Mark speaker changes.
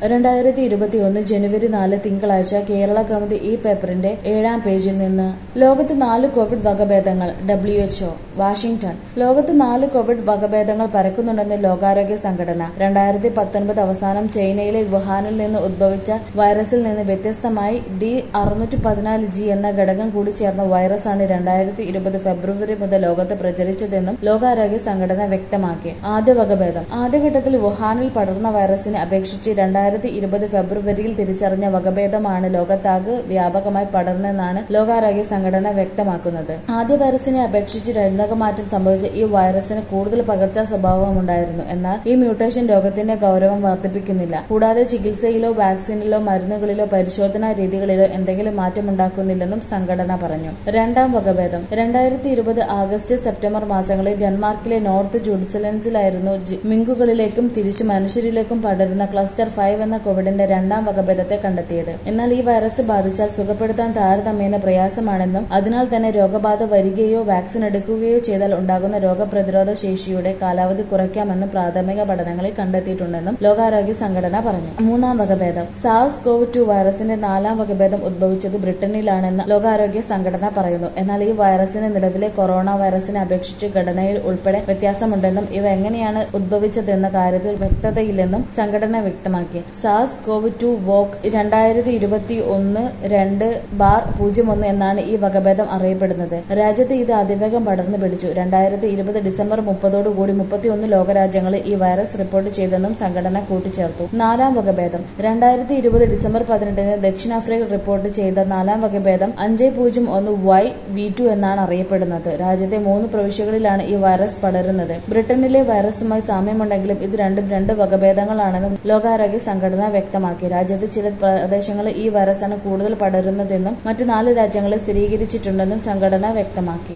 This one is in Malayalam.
Speaker 1: രണ്ടായിരത്തി ഇരുപത്തിയൊന്ന് ജനുവരി നാല് തിങ്കളാഴ്ച കേരള കൗമുദി ഈ പേപ്പറിന്റെ ഏഴാം പേജിൽ നിന്ന് ലോകത്ത് നാല് കോവിഡ് വകഭേദങ്ങൾ ഡബ്ല്യു എച്ച്ഒ വാഷിംഗ്ടൺ ലോകത്ത് നാല് കോവിഡ് വകഭേദങ്ങൾ പരക്കുന്നുണ്ടെന്ന് ലോകാരോഗ്യ സംഘടന രണ്ടായിരത്തി പത്തൊൻപത് അവസാനം ചൈനയിലെ വുഹാനിൽ നിന്ന് ഉദ്ഭവിച്ച വൈറസിൽ നിന്ന് വ്യത്യസ്തമായി ഡി അറുന്നൂറ്റി പതിനാല് ജി എന്ന ഘടകം കൂടി ചേർന്ന വൈറസാണ് രണ്ടായിരത്തി ഇരുപത് ഫെബ്രുവരി മുതൽ ലോകത്ത് പ്രചരിച്ചതെന്നും ലോകാരോഗ്യ സംഘടന വ്യക്തമാക്കി ആദ്യ വകഭേദം ആദ്യഘട്ടത്തിൽ വുഹാനിൽ പടർന്ന വൈറസിനെ അപേക്ഷിച്ച് രണ്ടായിരത്തി ഇരുപത് ഫെബ്രുവരിയിൽ തിരിച്ചറിഞ്ഞ വകഭേദമാണ് ലോകത്താകെ വ്യാപകമായി പടർന്നെന്നാണ് ലോകാരോഗ്യ സംഘടന വ്യക്തമാക്കുന്നത് ആദ്യ വൈറസിനെ അപേക്ഷിച്ച് ജനിതകമാറ്റം സംഭവിച്ച ഈ വൈറസിന് കൂടുതൽ പകർച്ചാ സ്വഭാവമുണ്ടായിരുന്നു എന്നാൽ ഈ മ്യൂട്ടേഷൻ രോഗത്തിന്റെ ഗൗരവം വർദ്ധിപ്പിക്കുന്നില്ല കൂടാതെ ചികിത്സയിലോ വാക്സിനിലോ മരുന്നുകളിലോ പരിശോധനാ രീതികളിലോ എന്തെങ്കിലും മാറ്റമുണ്ടാക്കുന്നില്ലെന്നും സംഘടന പറഞ്ഞു രണ്ടാം വകഭേദം രണ്ടായിരത്തി ഇരുപത് ആഗസ്റ്റ് സെപ്റ്റംബർ മാസങ്ങളിൽ ഡെൻമാർക്കിലെ നോർത്ത് ജുഡ്സലൻസിലായിരുന്നു ജി- മിങ്കുകളിലേക്കും തിരിച്ചു മനുഷ്യരിലേക്കും പടരുന്ന ക്ലസ്റ്റർ ഫൈവ് എന്ന കോവിഡിന്റെ രണ്ടാം വകഭേദത്തെ കണ്ടെത്തിയത് എന്നാൽ ഈ വൈറസ് ബാധിച്ചാൽ സുഖപ്പെടുത്താൻ താരതമ്യേന പ്രയാസമാണെന്നും അതിനാൽ തന്നെ രോഗബാധ വരികയോ വാക്സിൻ എടുക്കുകയോ ചെയ്താൽ ഉണ്ടാകുന്ന രോഗപ്രതിരോധ ശേഷിയുടെ കാലാവധി കുറയ്ക്കാമെന്നും പ്രാഥമിക പഠനങ്ങളിൽ കണ്ടെത്തിയിട്ടുണ്ടെന്നും ലോകാരോഗ്യ സംഘടന പറഞ്ഞു മൂന്നാം വകഭേദം സാർസ് കോവ് ടു വൈറസിന്റെ നാലാം വകഭേദം ഉദ്ഭവിച്ചത് ബ്രിട്ടനിലാണെന്ന് ലോകാരോഗ്യ സംഘടന പറയുന്നു എന്നാൽ ഈ വൈറസിന് നിലവിലെ കൊറോണ വൈറസിനെ അപേക്ഷിച്ച് ഘടനയിൽ ഉൾപ്പെടെ വ്യത്യാസമുണ്ടെന്നും ഇവ എങ്ങനെയാണ് ഉദ്ഭവിച്ചതെന്ന കാര്യത്തിൽ വ്യക്തതയില്ലെന്നും സംഘടന വ്യക്തമാക്കി സാസ് കോവ് ടു വോക്ക് രണ്ടായിരത്തി ഇരുപത്തി ഒന്ന് രണ്ട് ബാർ പൂജ്യം ഒന്ന് എന്നാണ് ഈ വകഭേദം അറിയപ്പെടുന്നത് രാജ്യത്ത് ഇത് അതിവേഗം പടർന്നു പിടിച്ചു രണ്ടായിരത്തി ഇരുപത് ഡിസംബർ മുപ്പതോടുകൂടി മുപ്പത്തിയൊന്ന് ലോകരാജ്യങ്ങളിൽ ഈ വൈറസ് റിപ്പോർട്ട് ചെയ്തെന്നും സംഘടന കൂട്ടിച്ചേർത്തു നാലാം വകഭേദം രണ്ടായിരത്തി ഇരുപത് ഡിസംബർ പതിനെട്ടിന് ദക്ഷിണാഫ്രിക്ക റിപ്പോർട്ട് ചെയ്ത നാലാം വകഭേദം അഞ്ച് പൂജ്യം ഒന്ന് വൈ വി ടു എന്നാണ് അറിയപ്പെടുന്നത് രാജ്യത്തെ മൂന്ന് പ്രവിശ്യകളിലാണ് ഈ വൈറസ് പടരുന്നത് ബ്രിട്ടനിലെ വൈറസുമായി സാമ്യമുണ്ടെങ്കിലും ഇത് രണ്ടും രണ്ട് വകഭേദങ്ങളാണെന്നും ലോകാരോഗ്യ സംഘടന വ്യക്തമാക്കി രാജ്യത്ത് ചില പ്രദേശങ്ങളിൽ ഈ വൈറസാണ് കൂടുതൽ പടരുന്നതെന്നും മറ്റ് നാല് രാജ്യങ്ങളിൽ സ്ഥിരീകരിച്ചിട്ടുണ്ടെന്നും സംഘടന വ്യക്തമാക്കി